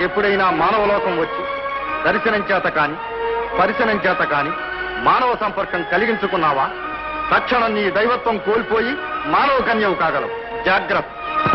ఎప్పుడైనా మానవలోకం వచ్చి దర్శనం చేత కాని పరిశనం చేత కాని మానవ సంపర్కం కలిగించుకున్నావా తక్షణం నీ దైవత్వం కోల్పోయి మానవ కన్యవు కాగలవు జాగ్రత్త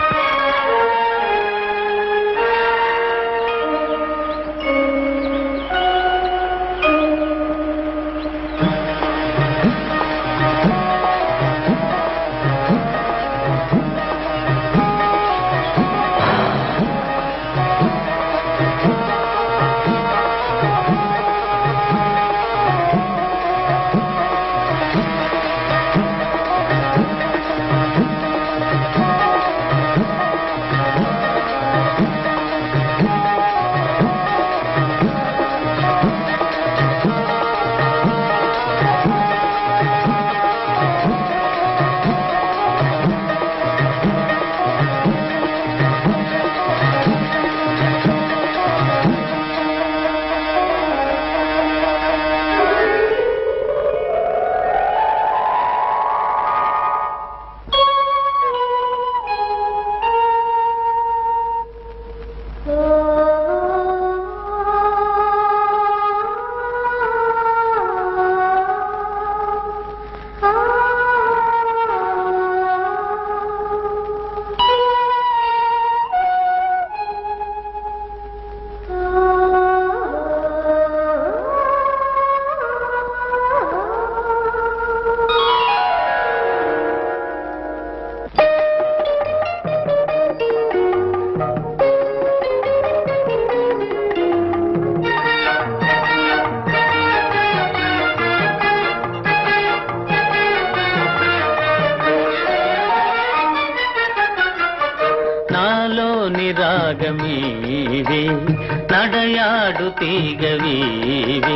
నాలోని రాగమీవే నడయాడు తీగవీవే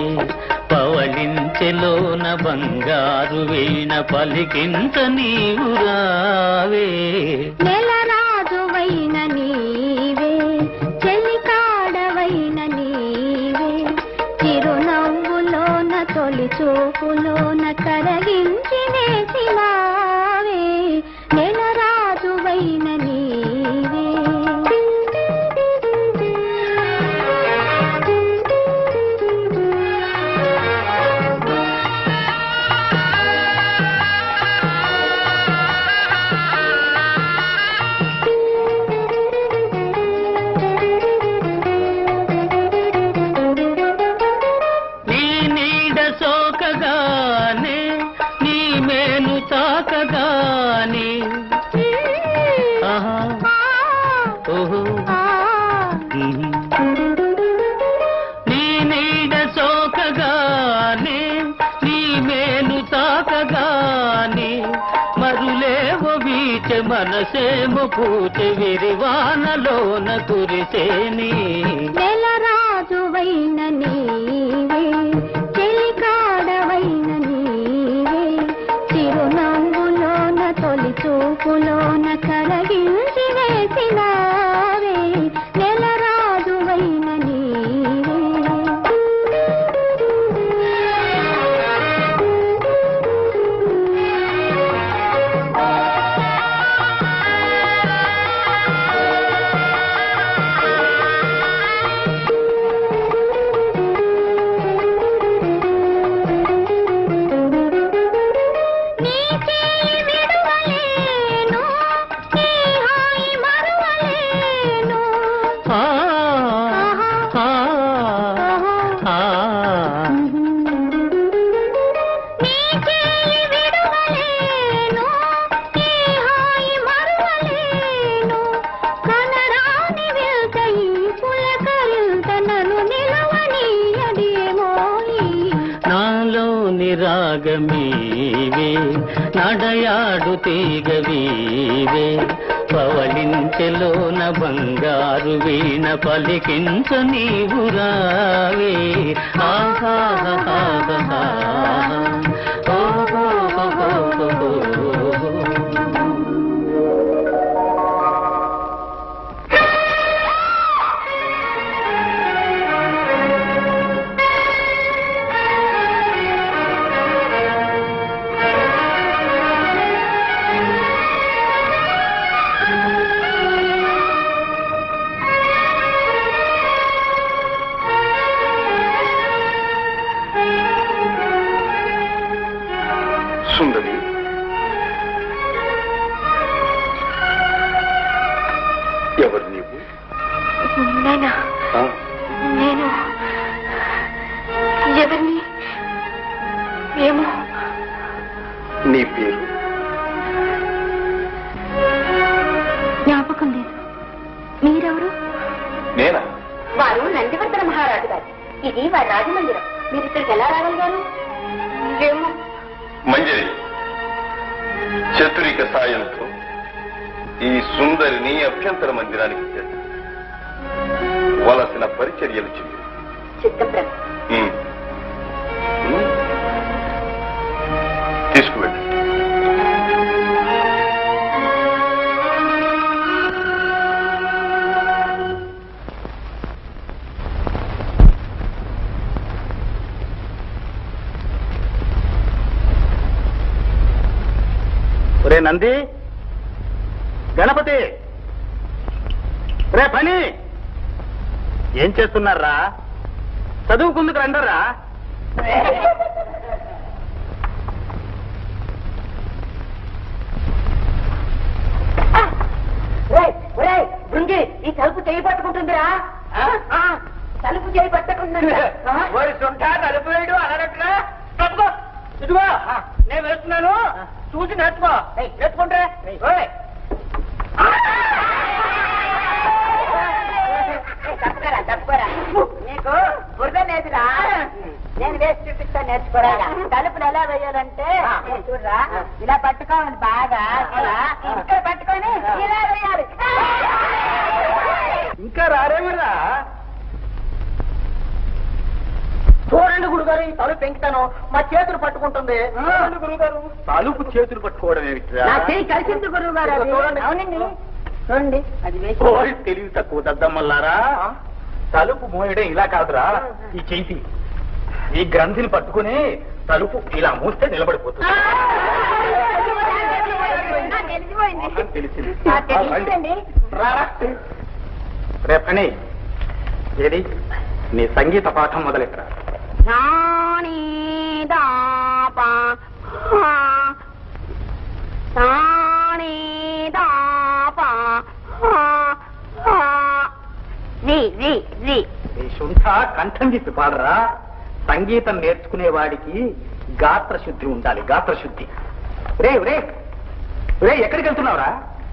పవళించెలోన బంగారు వీణ పలికింత నీవు రావే నెలరాజువైన నీవే చెలికాడవైన నీవే చిరునవ్వులోన తొలి చూపులోన కరగించి వేసినావే నెలరాజువైన నీవే నీ నీడ సోకగానే నీ మేలు తాకగానే ఆహా ఓహో ఉహు. నీ నీడ సోకగానే నీ మేలు తాకగానే మరులేవో వీచె మనసేమో పూచె విరివానలోన కురిసేని నెలరాజువైన నీవే చెలికాడవైన నీవే చిరునవ్వులోన తొలి చూపులోన కరగించి వేసినావే నెలరాజువైన నీ చేయి విడువలేను నీ హాయి మరువలేను ఆ, ఆ, ఆ. నీ చేయి విడువలేను నీ హాయి మరువలేను కనరాని వెళ్త ఈ పులకరింత నన్ను నిలవనీయదేమోయి నాలోని రాగమీవే నడయాడు తీగవీవే పవళించెలోన బంగారు వీణ పలికించ నీవు రావే ఆహాహాహాహా. ఓహోహోహోహో. ఇది వారి రాజమందిరం మీరు ఇక్కడికి ఎలా రాగలిగారు ఏమో మంజరి చతురిక సాయంతో ఈ సుందరిని అభ్యంతర మందిరానికి చేర్చు. వలసిన పరిచర్యలు చెయ్యి చిత్తప్రభ ఉమ్. ఉమ్. తీసుకువెళ్ళు ఒరే నంది గణపతి రే పని ఏం చేస్తున్నారా చదువుకుందుకు రండరా బృంగి ఈ తలుపు చేయి పట్టుకుంటుందిరా ఆ, తలుపు చేయి పట్టుకుంటుందిరా తలుపు వేయడు అనరట్లా తప్పుకో ఇదిగో నేను వేస్తున్నాను చూసి నేర్చుకో నేర్చుకుంటే తప్పుకోరా తప్పుకోరా నీకు బురద లేదురా నేను వేసి చూపిస్తాను నేర్చుకోరా తలుపులు ఎలా వేయాలంటే నేను చూడరా ఇలా పట్టుకోవాలి బాగా ఇలా ఇక్కడ పట్టుకొని ఇలా వేయాలి ఇంకా రారేమరా చూడండి గురుగారు ఈ తలుపు పెంకుతాను మా చేతులు పట్టుకుంటుంది గురుగారు తలుపు చేతులు పట్టుకోవడం ఏమిట్రా నా చేయి కలిసింది గురువు గారు అది. చూడండి. అవునండి చూడండి అది వేసి ఓయ్ తెలివి తక్కువ దద్దమ్మల్లారా తలుపు మోయడం ఇలా కాదురా ఈ చేతి ఈ గ్రంథిని పట్టుకుని తలుపు ఇలా మూస్తే నిలబడిపోతుంది నాకు తెలిసిపోయింది తెలిసింది నాకు తెలిసిందండి రారా. రేపని ఏది నీ సంగీత పాఠం మొదలెట్టరా నాని దాపా నాని దాపా రి రి రి ఈ శుంఠ కంఠం చెప్పి పాడరా సంగీతం నేర్చుకునే వాడికి గాత్ర శుద్ధి ఉండాలి గాత్ర శుద్ధి రే రే రే ఎక్కడికి వెళ్తున్నావురా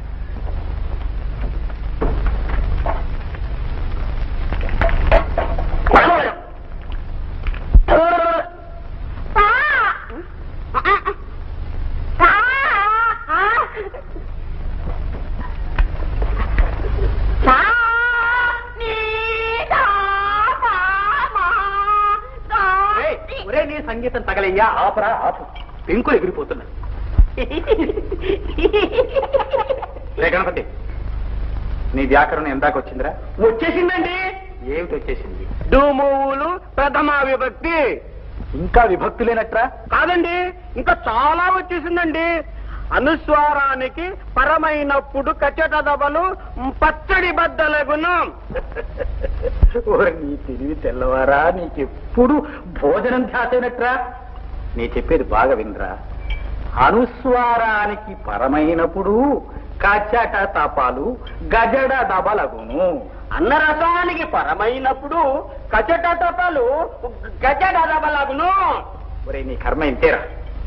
రేయ్, ఒరే నీ సంగీతం తగలయ్యా ఆపరా ఆపు పెంకులు ఎగిరిపోతున్నా రే గణపతి నీ వ్యాకరణం ఎందాక వచ్చిందిరా వచ్చేసిందండి ఏమిటి వచ్చేసింది డూమువులు ప్రథమ విభక్తి ఇంకా విభక్తి లేనట్రా కాదండి ఇంకా చాలా వచ్చేసిందండి అనుస్వారానికి పరమైనప్పుడు కచ్చట దబలు పచ్చడి బద్దలగును ఓరి నీ తెలివి తెల్లవారా నీకెప్పుడు భోజనం ధ్యాసైనట్రా నీ చెప్పేది బాగా వినరా అనుస్వారానికి పరమైనప్పుడు కచట తపాలు గజడ దబలగును అన్న రసానికి పరమైనప్పుడు కచట తపలు గజడ దబలగును ఒరే నీ కర్మ ఇంతేరా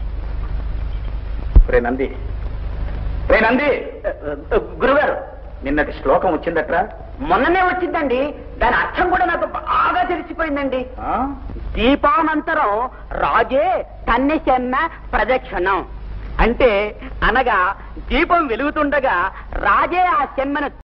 ఒరే నంది రే నంది గురుగారు నిన్నటి శ్లోకం వచ్చిందట్రా మొన్ననే వచ్చిందండి దాని అర్థం కూడా నాకు బాగా తెలిసిపోయిందండి ఆ? దీపానంతరం రాజే తన్ని చెన్న ప్రదక్షిణం అంటే అనగా దీపం వెలుగుతుండగా రాజే ఆ చెమ్మను